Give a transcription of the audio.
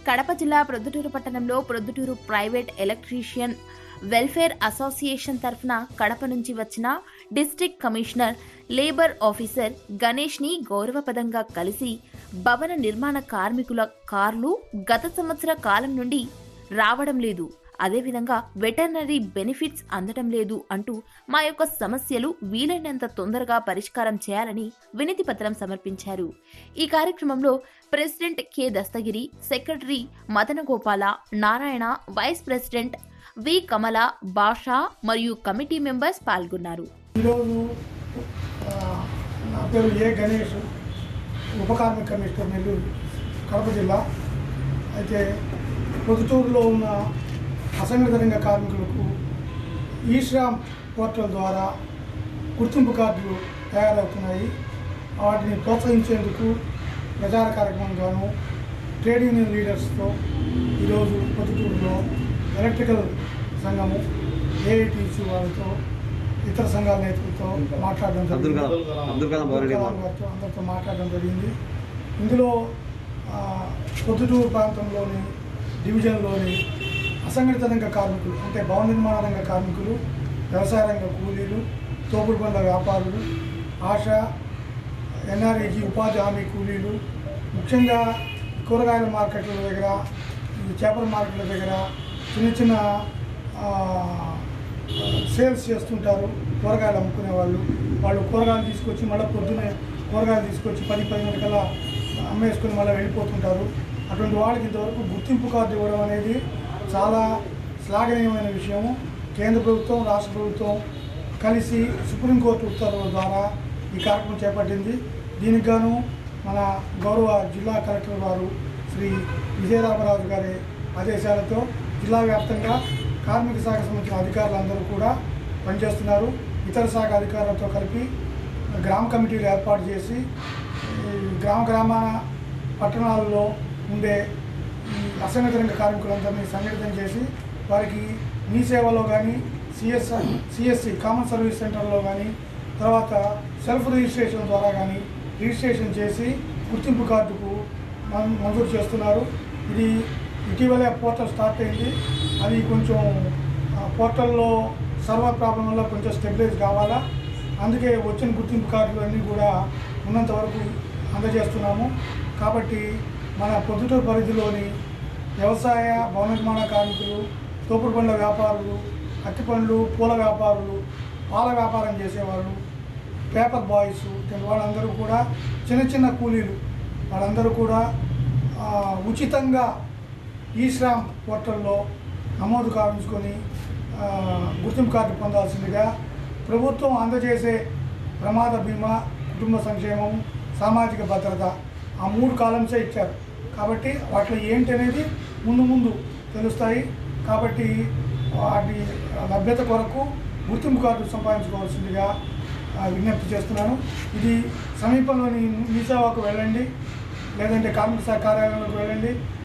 కడప జిల్లా ప్రొద్దుటూరు పట్టణంలో Proddatur private electrician welfare association తరఫున కడప నుంచి వచ్చిన district commissioner labour officer Ganesh ని గౌరవపదంగా కలిసి భవన నిర్మాణ కార్మికుల కార్లు గత సంవత్సర కాలం నుండి రావడం లేదు అదేవిధంగా వెటర్నరీ బెనిఫిట్స్ అందడం లేదు అంటూ మా యొక్క సమస్యలు వీలైనంత తొందరగా పరిష్కారం చేయాలని వినతి పత్రం సమర్పించారు ఈ కార్యక్రమంలో president K Dastagiri secretary Madana Gopala Narayana vice president V Kamala Basha మరియు కమిటీ మెంబర్స్ పాల్గొన్నారు ఈరోజు ఆ, నా పేరు ఏ గణేష్ ఉప కార్మిక కమిషనర్ నెల్లూరు కడప జిల్లా అయితే పొద్దుటూరులో ఉన్న అసంఘటిత రంగ కార్మికులకు ఈశ్రామ్ పోర్టల్ ద్వారా గుర్తింపు కార్డులు తయారవుతున్నాయి వాటిని ప్రోత్సహించేందుకు ప్రచార కార్యక్రమంగాను ట్రేడ్ యూనియన్ లీడర్స్తో ఈరోజు పొద్దుటూరులో ఎలక్ట్రికల్ సంఘము ఏఐటీసీ వాళ్ళతో ఇతర సంఘాల నేతలతో మాట్లాడడం అబ్దుల్ జరిగింది కలాం అబ్దుల్ కలాం అబ్దుల్ పౌరుడి కలాం గారితో అందరితో మాట్లాడడం జరిగింది ఇందులో ఆ, పొద్దుటూరు ప్రాంతంలోని డివిజన్లోని అసంఘటిత రంగ కార్మికులు అంటే భవన నిర్మాణ రంగ కార్మికులు వ్యవసాయ రంగ కూలీలు తోపుడు బండ్ల వ్యాపారులు ఆశ ఎన్ఆర్ఈజీ ఉపాధి హామీ కూలీలు ముఖ్యంగా కూరగాయల మార్కెట్ల దగ్గర ఈ చేపల మార్కెట్ల దగ్గర చిన్న చిన్న ఆ, సేల్స్ చేస్తుంటారు కూరగాయలు అమ్ముకునే వాళ్ళు వాళ్ళు కూరగాయలు తీసుకొచ్చి మళ్ళీ పొద్దునే కూరగాయలు తీసుకొచ్చి పది పది కల్లా అమ్మేసుకుని మళ్ళీ వెళ్ళిపోతుంటారు అటువంటి వాళ్ళకి ఇంతవరకు గుర్తింపు కార్డు ఇవ్వడం అనేది చాలా శ్లాఘనీయమైన విషయము కేంద్ర ప్రభుత్వం రాష్ట్ర ప్రభుత్వం కలిసి సుప్రీంకోర్టు ఉత్తర్వుల ద్వారా ఈ కార్యక్రమం చేపట్టింది దీనికి గాను మన గౌరవ జిల్లా కలెక్టర్ వారు శ్రీ విజయరామరాజు గారి ఆదేశాలతో జిల్లా వ్యాప్తంగా కార్మిక శాఖ సంబంధించిన అధికారులందరూ కూడా పనిచేస్తున్నారు ఇతర శాఖ అధికారులతో కలిపి గ్రామ కమిటీలు ఏర్పాటు చేసి ఈ గ్రామ గ్రామాన పట్టణాల్లో ఉండే ఈ అసంఘటిత రంగ కార్మికులందరినీ సంఘటితం చేసి వారికి మీ సేవలో కానీ సిఎస్ సిఎస్సి కామన్ సర్వీస్ సెంటర్లో కానీ తర్వాత సెల్ఫ్ రిజిస్ట్రేషన్ ద్వారా కానీ రిజిస్ట్రేషన్ చేసి గుర్తింపు కార్డుకు మం- మంజూరు చేస్తున్నారు ఇది ఇటీవలే పోర్టల్ స్టార్ట్ అయింది అది కొంచెం ఆ, పోర్టల్లో సర్వర్ ప్రాబ్లం వల్ల కొంచెం స్టెబిలైజ్ కావాలా అందుకే వచ్చిన గుర్తింపు కార్డులు అన్నీ కూడా ఉన్నంత వరకు అందజేస్తున్నాము కాబట్టి మన పొద్దుటూరు పరిధిలోని వ్యవసాయ భవన నిర్మాణ కార్మికులు తోపుడు పండ్ల వ్యాపారులు అట్టి పండ్లు పూల వ్యాపారులు పాల వ్యాపారం చేసేవాళ్ళు పేపర్ బాయ్స్ ఇటువంటి వాళ్ళందరూ కూడా చిన్న చిన్న కూలీలు వాళ్ళందరూ కూడా ఆ, ఉచితంగా ఈ శ్రామ్ పోర్టల్లో నమోదు కావించుకొని ఆ, గుర్తింపు కార్డు పొందాల్సిందిగా ప్రభుత్వం అందజేసే ప్రమాద బీమా కుటుంబ సంక్షేమం సామాజిక భద్రత ఆ మూడు కాలమ్సే ఇచ్చారు కాబట్టి వాటిలో ఏంటి అనేది ముందు ముందు తెలుస్తాయి కాబట్టి వాటి లభ్యత కొరకు గుర్తింపు కార్డు సంపాదించుకోవాల్సిందిగా ఆ, విజ్ఞప్తి చేస్తున్నాను ఇది సమీపంలోని మీ సేవకు వెళ్ళండి లేదంటే కార్మిక శాఖ కార్యాలయంలోకి వెళ్ళండి